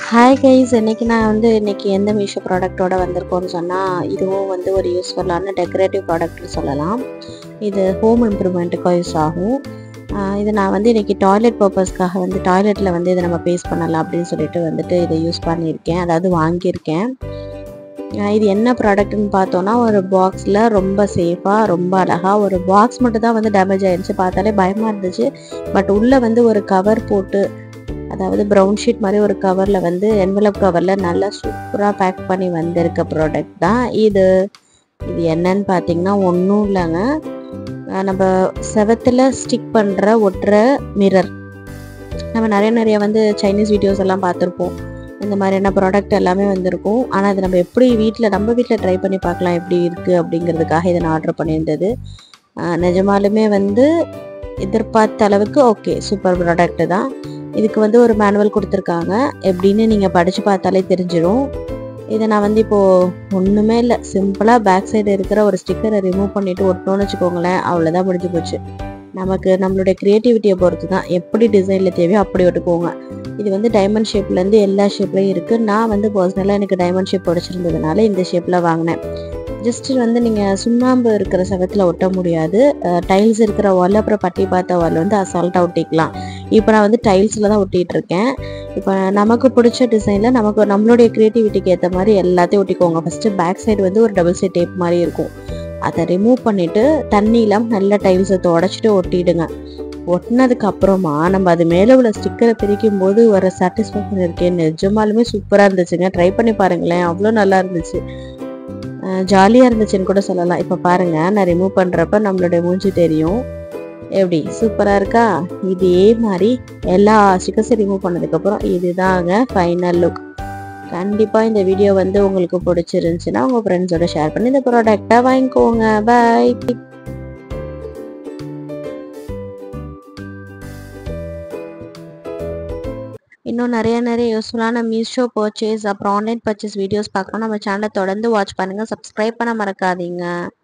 hi guys இன்னைக்கு நான் வந்து இன்னைக்கு எந்த மீஷோ ப்ராடக்ட்டோட வந்திருக்கோன்னு சொன்னால் இதுவும் வந்து ஒரு யூஸ்ஃபுல்லான டெக்கரேட்டிவ் ப்ராடக்ட்னு சொல்லலாம் இது ஹோம் இம்ப்ரூவ்மெண்ட்டுக்கு யூஸ் ஆகும் ஆஹ் இது நான் வந்து இன்னைக்கு டாய்லெட் பர்பஸ்க்காக வந்து டாய்லெட்டில் வந்து இதை நம்ம பேஸ்ட் பண்ணலாம் அப்படின்னு சொல்லிட்டு வந்துட்டு இதை யூஸ் பண்ணியிருக்கேன் அதாவது வாங்கியிருக்கேன் ஆஹ் இது என்ன ப்ராடக்ட்னு பார்த்தோன்னா ஒரு பாக்ஸில் ரொம்ப சேஃபாக ரொம்ப அழகாக ஒரு பாக்ஸ் மட்டும் தான் வந்து டேமேஜ் ஆயிடுச்சு பார்த்தாலே பயமாக இருந்துச்சு பட் உள்ளே வந்து ஒரு கவர் போட்டு அதாவது ப்ரௌன் ஷீட் மாதிரி ஒரு கவரில் வந்து என்வலப் கவரில் நல்லா சூப்பராக பேக் பண்ணி வந்திருக்க ப்ராடக்ட் தான் இது இது என்னன்னு பார்த்தீங்கன்னா ஒன்றும் இல்லைங்க அஹ் நம்ம செவத்தில் ஸ்டிக் பண்ணுற ஒட்டுற மிரர் நம்ம நிறைய நிறைய வந்து சைனீஸ் வீடியோஸ் எல்லாம் பார்த்துருப்போம் இந்த மாதிரியான ப்ராடக்ட் எல்லாமே வந்திருக்கும் ஆனால் இது நம்ம எப்படி வீட்டில் நம்ம வீட்டில் ட்ரை பண்ணி பார்க்கலாம் எப்படி இருக்குது அப்படிங்கிறதுக்காக இதை நான் ஆர்டர் பண்ணியிருந்தது அஹ் நிஜமாலுமே வந்து எதிர்பார்த்த அளவுக்கு ஓகே சூப்பர் ப்ராடக்ட் தான் இதுக்கு வந்து ஒரு மேனுவல் கொடுத்துருக்காங்க எப்படின்னு நீங்கள் படித்து பார்த்தாலே தெரிஞ்சிடும் இதை நான் வந்து இப்போது ஒன்றுமே இல்லை சிம்பிளாக பேக் சைடு இருக்கிற ஒரு ஸ்டிக்கரை ரிமூவ் பண்ணிவிட்டு ஒட்டணும்னு வச்சுக்கோங்களேன் அவ்வளோதான் முடிஞ்சு போச்சு நமக்கு நம்மளுடைய க்ரியேட்டிவிட்டியை பொறுத்து தான் எப்படி டிசைனில் தேவையோ அப்படி ஒட்டுக்குவோங்க இது வந்து டைமண்ட் ஷேப்லேருந்து எல்லா ஷேப்லேயும் இருக்குது நான் வந்து பர்சனலாக எனக்கு டைமண்ட் ஷேப் பிடிச்சிருந்ததுனால இந்த ஷேப்பில் வாங்கினேன் ஜஸ்ட் வந்து நீங்கள் சுண்ணாம்பு இருக்கிற செவத்தில் ஒட்ட முடியாது டைல்ஸ் இருக்கிற வால் அப்புறம் பட்டி பார்த்த வால் வந்து அசால்ட்டாக ஒட்டிக்கலாம் இப்போ நான் வந்து டைல்ஸில் தான் ஒட்டிகிட்டு இருக்கேன் இப்போ நமக்கு பிடிச்ச டிசைனில் நமக்கு நம்மளுடைய க்ரியேட்டிவிட்டிக்கு ஏற்ற மாதிரி எல்லாத்தையும் ஒட்டிக்கோங்க ஃபஸ்ட்டு பேக் சைடு வந்து ஒரு டபுள் சைட் டேப் மாதிரி இருக்கும் அதை ரிமூவ் பண்ணிவிட்டு தண்ணியில் நல்ல டைல்ஸை தொடச்சிட்டு ஒட்டிடுங்க ஒட்டினதுக்கு அப்புறமா நம்ம அது மேலே உள்ள ஸ்டிக்கரை பிரிக்கும் போது வர சாட்டிஸ்ஃபேக்ஷன் இருக்கே நிஜமாலுமே சூப்பராக இருந்துச்சுங்க ட்ரை பண்ணி பாருங்களேன் அவ்வளோ நல்லா இருந்துச்சு ஜாலியாக இருந்துச்சுன்னு கூட சொல்லலாம் இப்போ பாருங்க நான் ரிமூவ் பண்ணுறப்ப நம்மளுடைய மூஞ்சி தெரியும் எப்படி சூப்பராக இருக்கா இதே மாதிரி எல்லா ஸ்டிக்கர்ஸும் ரிமூவ் பண்ணதுக்கப்புறம் இதுதாங்க ஃபைனல் லுக் கண்டிப்பாக இந்த வீடியோ வந்து உங்களுக்கு பிடிச்சிருந்துச்சுன்னா உங்கள் ஃப்ரெண்ட்ஸோட ஷேர் பண்ணி இந்த ப்ராடக்டை வாங்கிக்கோங்க பாய் இன்னும் நிறைய நிறைய யூஸ்ஃபுல்லான மீஷோ பர்ச்சேஸ் அப்புறம் ஆன்லைன் பர்ச்சேஸ் வீடியோஸ் பார்க்கணும் நம்ம சேனலை தொடர்ந்து வாட்ச் பண்ணுங்கள் சப்ஸ்கிரைப் பண்ண மறக்காதீங்க